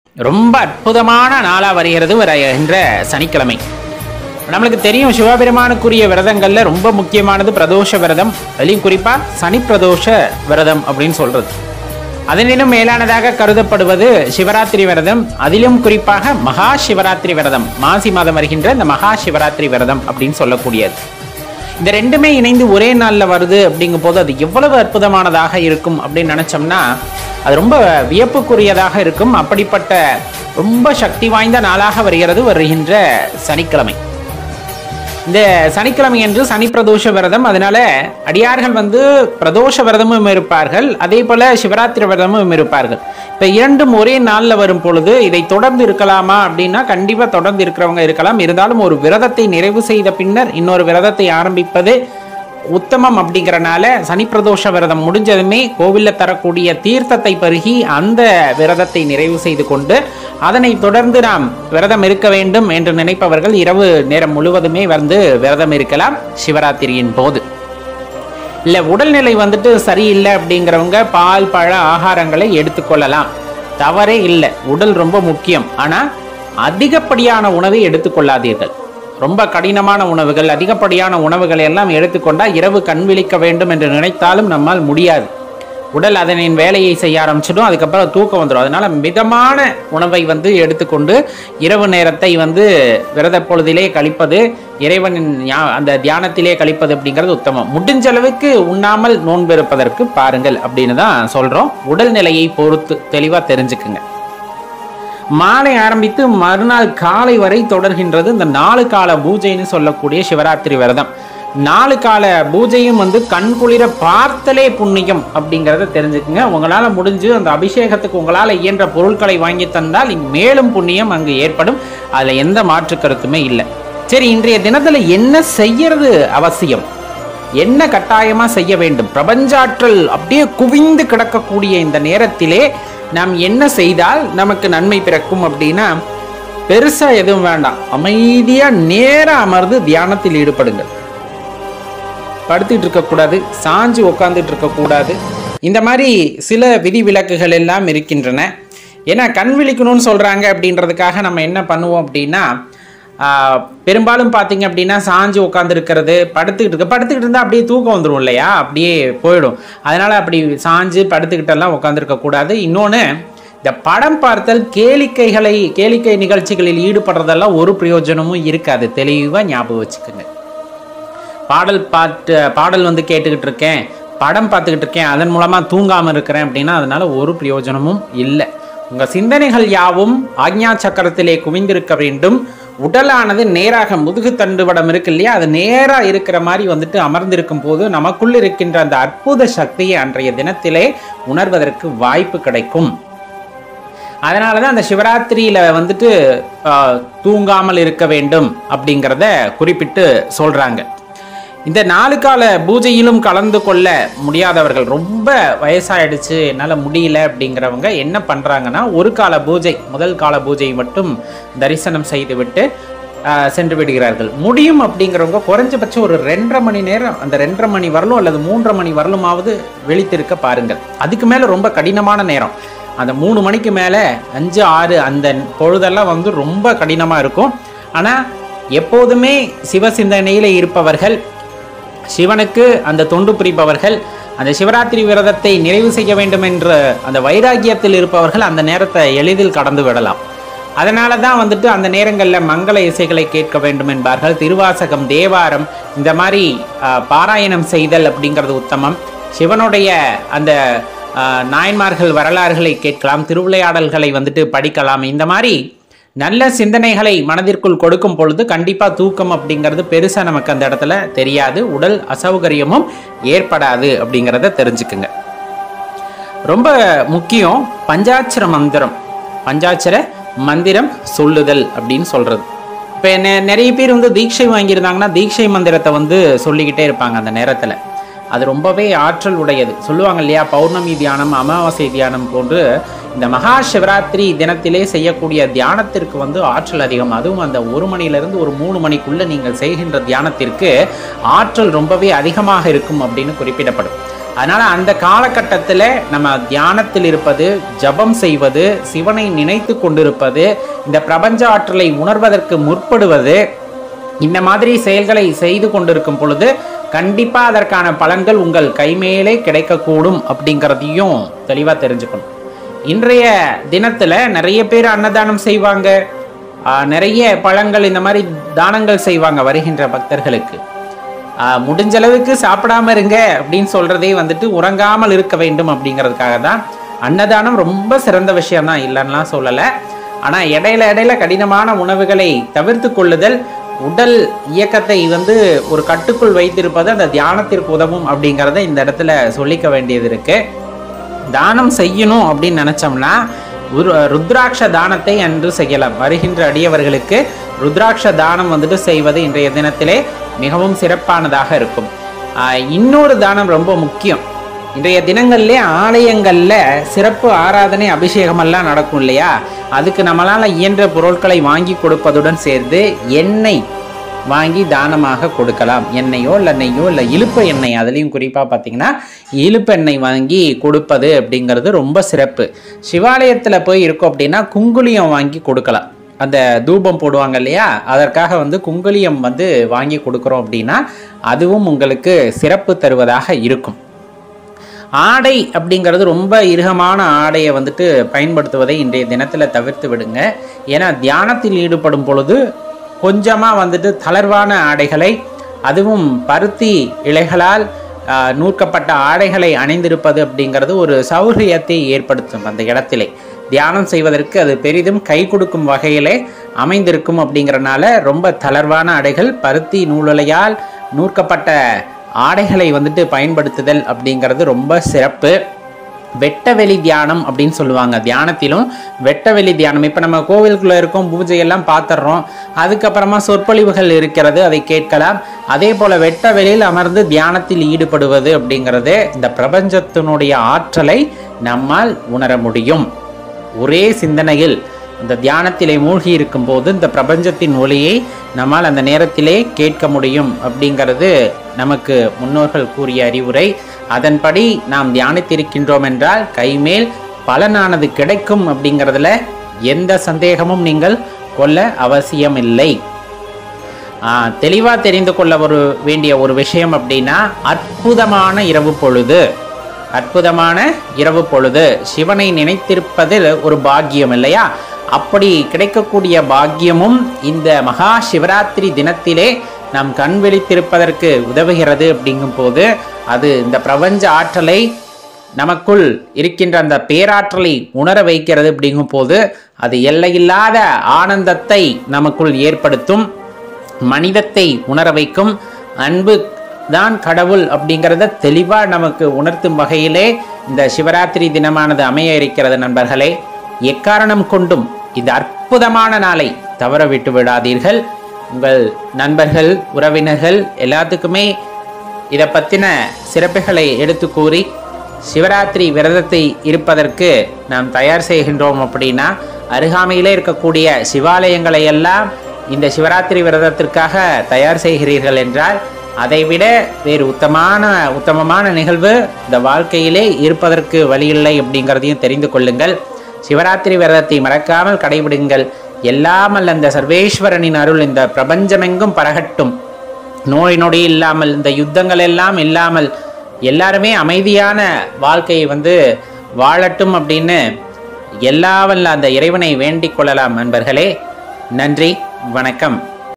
ரொம்ப அற்புதமான நாளாக வருகிறது வருகின்ற சனிக்கிழமை நம்மளுக்கு தெரியும் சிவபெருமானுக்குரிய விரதங்கள்ல ரொம்ப முக்கியமானது பிரதோஷ விரதம் அதுலேயும் குறிப்பாக சனி பிரதோஷ விரதம் அப்படின்னு சொல்றது அதனினும் மேலானதாக கருதப்படுவது சிவராத்திரி விரதம் அதிலும் குறிப்பாக மகா சிவராத்திரி விரதம் மாசி மாதம் வருகின்ற இந்த மகா சிவராத்திரி விரதம் அப்படின்னு சொல்லக்கூடியது இந்த ரெண்டுமே இணைந்து ஒரே நாளில் வருது அப்படிங்கும் போது அது எவ்வளவு அற்புதமானதாக இருக்கும் அப்படின்னு நினச்சோம்னா அது ரொம்ப வியப்புக்குரியதாக இருக்கும் அப்படிப்பட்ட ரொம்ப சக்தி வாய்ந்த நாளாக வருகிறது வருகின்ற சனிக்கிழமை இந்த சனிக்கிழமை என்று சனி பிரதோஷ விரதம் அதனால அடியார்கள் வந்து பிரதோஷ விரதமும் இருப்பார்கள் அதே போல சிவராத்திரி விரதமும் இருப்பார்கள் இப்ப இரண்டும் ஒரே நாள்ல வரும் பொழுது இதை தொடர்ந்து இருக்கலாமா அப்படின்னா கண்டிப்பா தொடர்ந்து இருக்கிறவங்க இருக்கலாம் இருந்தாலும் ஒரு விரதத்தை நிறைவு செய்த பின்னர் இன்னொரு விரதத்தை ஆரம்பிப்பது உத்தமம் அப்படிங்கறனால சனி பிரதோஷ விரதம் முடிஞ்சதுமே கோவில்ல தரக்கூடிய தீர்த்தத்தை பருகி அந்த விரதத்தை நிறைவு செய்து கொண்டு அதனை தொடர்ந்து நாம் விரதம் இருக்க வேண்டும் என்று நினைப்பவர்கள் இரவு நேரம் முழுவதுமே வந்து விரதம் இருக்கலாம் சிவராத்திரியின் போது இல்ல உடல்நிலை வந்துட்டு சரியில்லை அப்படிங்கிறவங்க பால் பழ ஆகாரங்களை எடுத்துக்கொள்ளலாம் தவறே இல்லை உடல் ரொம்ப முக்கியம் ஆனா அதிகப்படியான உணவை எடுத்துக்கொள்ளாதீர்கள் ரொம்ப கடினமான உணவுகள் அதிகப்படியான உணவுகளை எல்லாம் எடுத்துக்கொண்டா இரவு கண் விழிக்க வேண்டும் என்று நினைத்தாலும் நம்மால் முடியாது உடல் அதனின் வேலையை செய்ய ஆரம்பிச்சிடும் அதுக்கப்புறம் தூக்கம் வந்துடும் அதனால மிதமான உணவை வந்து எடுத்துக்கொண்டு இரவு நேரத்தை வந்து விரத பொழுதிலே கழிப்பது இறைவனின் ஞா- அந்த தியானத்திலே கழிப்பது அப்படிங்கிறது உத்தமம் முடிஞ்ச அளவுக்கு உண்ணாமல் நோன்பு இருப்பதற்கு பாருங்கள் அப்படின்னு தான் சொல்றோம் உடல்நிலையை பொறுத்து தெளிவா தெரிஞ்சுக்குங்க மாலை ஆரம்பித்து மறுநாள் காலை வரை தொடர்கின்றது இந்த நாலு கால பூஜைன்னு சொல்லக்கூடிய சிவராத்திரி விரதம் நாலு கால பூஜையும் வந்து கண் குளிர பார்த்தலே புண்ணியம் அப்படிங்கிறத தெரிஞ்சுக்குங்க உங்களால் முடிஞ்சு அந்த அபிஷேகத்துக்கு உங்களால் இயன்ற பொருட்களை வாங்கி தந்தால் இங்க மேலும் புண்ணியம் அங்கு ஏற்படும் அதில் எந்த மாற்று கருத்துமே இல்லை சரி இன்றைய தினத்தில் என்ன செய்யறது அவசியம் என்ன கட்டாயமா செய்ய வேண்டும் பிரபஞ்சாற்றல் அப்படியே குவிந்து கிடக்கக்கூடிய இந்த நேரத்திலே நாம் என்ன செய்தால் நமக்கு நன்மை பிறக்கும் அப்படின்னா பெருசா எதுவும் வேண்டாம் அமைதியா நேரா அமர்ந்து தியானத்தில் ஈடுபடுங்கள் படுத்துட்டு இருக்கக்கூடாது சாஞ்சு உட்காந்துட்டு இருக்கக்கூடாது இந்த மாதிரி சில விதிவிலக்குகள் எல்லாம் இருக்கின்றன ஏன்னா கண் விழிக்கணும்னு சொல்கிறாங்க அப்படின்றதுக்காக நம்ம என்ன பண்ணுவோம் அப்படின்னா ஆஹ், பெரும்பாலும் பார்த்தீங்க அப்படின்னா சாஞ்சு உட்காந்துருக்கிறது படுத்துக்கிட்டு இருக்க படுத்துக்கிட்டு இருந்தால் அப்படியே தூக்கம் வந்துடும் இல்லையா அப்படியே போயிடும் அதனால் அப்படி சாஞ்சு படுத்துக்கிட்டெல்லாம் உட்காந்துருக்க கூடாது இன்னொன்று இந்த படம் பார்த்தல் கேளிக்கைகளை கேளிக்கை நிகழ்ச்சிகளில் ஈடுபடுறதெல்லாம் ஒரு பிரயோஜனமும் இருக்காது தெளிவாக ஞாபகம் வச்சுக்கோங்க பாடல் பாட்டு பாடல் வந்து கேட்டுக்கிட்டு இருக்கேன் படம் பார்த்துக்கிட்டு இருக்கேன் அதன் மூலமாக தூங்காமல் இருக்கிறேன் அப்படின்னா அதனால ஒரு பிரயோஜனமும் இல்லை உங்கள் சிந்தனைகள் யாவும் ஆக்ஞா சக்கரத்திலே குவிந்திருக்க வேண்டும் உடலானது நேராக முதுகு தண்டுவடம் இருக்கு இல்லையா அது நேராக இருக்கிற மாதிரி வந்துட்டு அமர்ந்திருக்கும் போது நமக்குள் இருக்கின்ற அந்த அற்புத சக்தியை அன்றைய தினத்திலே உணர்வதற்கு வாய்ப்பு கிடைக்கும் அதனால தான் அந்த சிவராத்திரியில வந்துட்டு ஆஹ், தூங்காமல் இருக்க வேண்டும் அப்படிங்கிறத குறிப்பிட்டு சொல்றாங்க இந்த நாலு கால பூஜையிலும் கலந்து கொள்ள முடியாதவர்கள் ரொம்ப வயசாயிடுச்சு என்னால் முடியல அப்படிங்கிறவங்க என்ன பண்ணுறாங்கன்னா ஒரு கால பூஜை முதல் கால பூஜை மட்டும் தரிசனம் செய்துவிட்டு ஆஹ், சென்று விடுகிறார்கள் முடியும் அப்படிங்கிறவங்க குறைஞ்சபட்சம் ஒரு ரெண்டரை மணி நேரம் அந்த ரெண்டரை மணி வரலும் அல்லது மூன்றரை மணி வரலுமாவது விழித்திருக்க பாருங்கள் அதுக்கு மேலே ரொம்ப கடினமான நேரம் அந்த மூணு மணிக்கு மேலே அஞ்சு ஆறு அந்த பொழுதெல்லாம் வந்து ரொம்ப கடினமாக இருக்கும் ஆனால் எப்போதுமே சிவசிந்தனையில் இருப்பவர்கள் சிவனுக்கு அந்த தொண்டு புரிபவர்கள் அந்த சிவராத்திரி விரதத்தை நிறைவு செய்ய வேண்டும் என்ற அந்த வைராக்கியத்தில் இருப்பவர்கள் அந்த நேரத்தை எளிதில் கடந்து விடலாம் அதனால தான் வந்துட்டு அந்த நேரங்களில் மங்கள இசைகளை கேட்க வேண்டும் என்பார்கள் திருவாசகம் தேவாரம் இந்த மாதிரி ஆஹ், பாராயணம் செய்தல் அப்படிங்கிறது உத்தமம் சிவனுடைய அந்த ஆஹ், நாயன்மார்கள் வரலாறுகளை கேட்கலாம் திருவிளையாடல்களை வந்துட்டு படிக்கலாம் இந்த மாதிரி நல்ல சிந்தனைகளை மனதிற்குள் கொடுக்கும் பொழுது கண்டிப்பா தூக்கம் அப்படிங்கிறது பெருசா நமக்கு அந்த இடத்துல தெரியாது உடல் அசௌகரியமும் ஏற்படாது அப்படிங்கிறத தெரிஞ்சுக்குங்க ரொம்ப முக்கியம் பஞ்சாட்சர மந்திரம் பஞ்சாட்சர மந்திரம் சொல்லுதல் அப்படின்னு சொல்றது இப்போ நிறைய பேர் வந்து தீட்சை வாங்கியிருந்தாங்கன்னா தீட்சை மந்திரத்தை வந்து சொல்லிக்கிட்டே இருப்பாங்க அந்த நேரத்தில் அது ரொம்பவே ஆற்றல் உடையது சொல்லுவாங்க இல்லையா பௌர்ணமி தியானம் அமாவாசை தியானம் போன்று இந்த மகா சிவராத்திரி தினத்திலே செய்யக்கூடிய தியானத்திற்கு வந்து ஆற்றல் அதிகம் அதுவும் அந்த ஒரு மணியிலிருந்து ஒரு மூணு மணிக்குள்ள நீங்கள் செய்கின்ற தியானத்திற்கு ஆற்றல் ரொம்பவே அதிகமாக இருக்கும் அப்படின்னு குறிப்பிடப்படும் அதனால அந்த காலகட்டத்தில் நம்ம தியானத்தில் இருப்பது ஜபம் செய்வது சிவனை நினைத்து கொண்டிருப்பது இந்த பிரபஞ்ச ஆற்றலை உணர்வதற்கு முற்படுவது இந்த மாதிரி செயல்களை செய்து கொண்டிருக்கும் பொழுது கண்டிப்பா அதற்கான பலன்கள் உங்கள் கைமேலே கிடைக்கக்கூடும் அப்படிங்கிறதையும் தெளிவா தெரிஞ்சுக்கணும் இன்றைய தினத்துல நிறைய பேர் அன்னதானம் செய்வாங்க ஆஹ், நிறைய பழங்கள் இந்த மாதிரி தானங்கள் செய்வாங்க வருகின்ற பக்தர்களுக்கு ஆஹ், முடிஞ்ச அளவுக்கு சாப்பிடாம இருங்க அப்படின்னு சொல்றதே வந்துட்டு உறங்காமல் இருக்க வேண்டும் அப்படிங்கிறதுக்காக தான் அன்னதானம் ரொம்ப சிறந்த விஷயம் தான் இல்லைன்னுலாம் சொல்லலை ஆனா இடையில இடையில கடினமான உணவுகளை தவிர்த்து கொள்ளுதல் உடல் இயக்கத்தை வந்து ஒரு கட்டுக்குள் வைத்திருப்பது அந்த தியானத்திற்கு உதவும் அப்படிங்கிறத இந்த இடத்துல சொல்லிக்க வேண்டியது இருக்கு தானம் செய்யணும் அப்படின்னு நினைச்சோம்னா ஒரு ருத்ராட்ச தானத்தை அன்று செய்யலாம் வருகின்ற அடியவர்களுக்கு ருத்ராட்ச தானம் வந்துட்டு செய்வது இன்றைய தினத்திலே மிகவும் சிறப்பானதாக இருக்கும் ஆஹ் இன்னொரு தானம் ரொம்ப முக்கியம் இன்றைய தினங்கள்லே ஆலயங்கள்ல சிறப்பு ஆராதனை அபிஷேகம் எல்லாம் நடக்கும் இல்லையா அதுக்கு நம்மளால இயன்ற பொருட்களை வாங்கி கொடுப்பதுடன் சேர்த்து எண்ணெய் வாங்கி தானமாக கொடுக்கலாம் எண்ணெயோ இல்லை நெய்யோ இல்லை இழுப்பு எண்ணெய் அதுலேயும் குறிப்பாக பார்த்தீங்கன்னா இழுப்பு எண்ணெய் வாங்கி கொடுப்பது அப்படிங்கிறது ரொம்ப சிறப்பு சிவாலயத்தில் போய் இருக்கோம் அப்படின்னா குங்குலியம் வாங்கி கொடுக்கலாம் அந்த தூபம் போடுவாங்க இல்லையா அதற்காக வந்து குங்குலியம் வந்து வாங்கி கொடுக்குறோம் அப்படின்னா அதுவும் உங்களுக்கு சிறப்பு தருவதாக இருக்கும் ஆடை அப்படிங்கிறது ரொம்ப இறுகமான ஆடையை வந்துட்டு பயன்படுத்துவதை இன்றைய தினத்தில் தவிர்த்து விடுங்க ஏன்னா தியானத்தில் ஈடுபடும் பொழுது கொஞ்சமாக வந்துட்டு தளர்வான ஆடைகளை அதுவும் பருத்தி இலைகளால் ஆஹ், நூற்கப்பட்ட ஆடைகளை அணிந்திருப்பது அப்படிங்கிறது ஒரு சௌகரியத்தை ஏற்படுத்தும் அந்த இடத்திலே தியானம் செய்வதற்கு அது பெரிதும் கை கொடுக்கும் வகையிலே அமைந்திருக்கும் அப்படிங்கிறனால ரொம்ப தளர்வான ஆடைகள் பருத்தி நூலுலையால் நூற்கப்பட்ட ஆடைகளை வந்துட்டு பயன்படுத்துதல் அப்படிங்கிறது ரொம்ப சிறப்பு வெட்டவெளி தியானம் அப்படின்னு சொல்லுவாங்க தியானத்திலும் வெட்டவெளி தியானம் இப்போ நம்ம கோவிலுக்குள்ள இருக்கோம் பூஜையெல்லாம் பார்த்துடுறோம் அதுக்கப்புறமா சொற்பொழிவுகள் இருக்கிறது அதை கேட்கலாம் அதே போல வெட்ட வெளியில் அமர்ந்து தியானத்தில் ஈடுபடுவது அப்படிங்கிறது இந்த பிரபஞ்சத்தினுடைய ஆற்றலை நம்மால் உணர முடியும் ஒரே சிந்தனையில் இந்த தியானத்திலே மூழ்கி இருக்கும்போது இந்த பிரபஞ்சத்தின் ஒளியை நம்மால் அந்த நேரத்திலே கேட்க முடியும் அப்படிங்கிறது நமக்கு முன்னோர்கள் கூறிய அறிவுரை அதன்படி நாம் தியானித்திருக்கின்றோம் என்றால் கைமேல் பலனானது கிடைக்கும் அப்படிங்கிறதுல எந்த சந்தேகமும் நீங்கள் கொள்ள அவசியமில்லை தெளிவாக தெரிந்து கொள்ள ஒரு வேண்டிய ஒரு விஷயம் அப்படின்னா அற்புதமான இரவு பொழுது அற்புதமான இரவு பொழுது சிவனை நினைத்திருப்பதில் ஒரு பாக்கியம் இல்லையா அப்படி கிடைக்கக்கூடிய பாக்கியமும் இந்த மகா சிவராத்திரி தினத்திலே நாம் கண் விழித்திருப்பதற்கு உதவுகிறது அப்படிங்கும் போது அது இந்த பிரபஞ்ச ஆற்றலை நமக்குள் இருக்கின்ற அந்த பேராற்றலை உணர வைக்கிறது அப்படிங்கும் போது அது எல்லையில்லாத ஆனந்தத்தை நமக்குள் ஏற்படுத்தும் மனிதத்தை உணர வைக்கும் அன்பு தான் கடவுள் அப்படிங்கிறத தெளிவாக நமக்கு உணர்த்தும் வகையிலே இந்த சிவராத்திரி தினமானது அமைய இருக்கிறது நண்பர்களே எக்காரணம் கொண்டும் இந்த அற்புதமான நாளை தவற விட்டு விடாதீர்கள் உங்கள் நண்பர்கள் உறவினர்கள் எல்லாத்துக்குமே இதை பற்றின சிறப்புகளை எடுத்து கூறி சிவராத்திரி விரதத்தை இருப்பதற்கு நாம் தயார் செய்கின்றோம் அப்படின்னா அருகாமையிலே இருக்கக்கூடிய சிவாலயங்களை எல்லாம் இந்த சிவராத்திரி விரதத்திற்காக தயார் செய்கிறீர்கள் என்றால் அதைவிட வேறு உத்தமான உத்தமமான நிகழ்வு இந்த வாழ்க்கையிலே இருப்பதற்கு வழியில்லை அப்படிங்கிறதையும் தெரிந்து கொள்ளுங்கள் சிவராத்திரி விரதத்தை மறக்காமல் கடைபிடுங்கள் எல்லாமல் அந்த சர்வேஸ்வரனின் அருள் இந்த பிரபஞ்சமெங்கும் பரகட்டும் நோய் நொடி இல்லாமல் இந்த யுத்தங்கள் எல்லாம் இல்லாமல் எல்லாருமே அமைதியான வாழ்க்கையை வந்து வாழட்டும் அப்படின்னு எல்லாவல்ல அந்த இறைவனை வேண்டிக் கொள்ளலாம் நண்பர்களே நன்றி வணக்கம்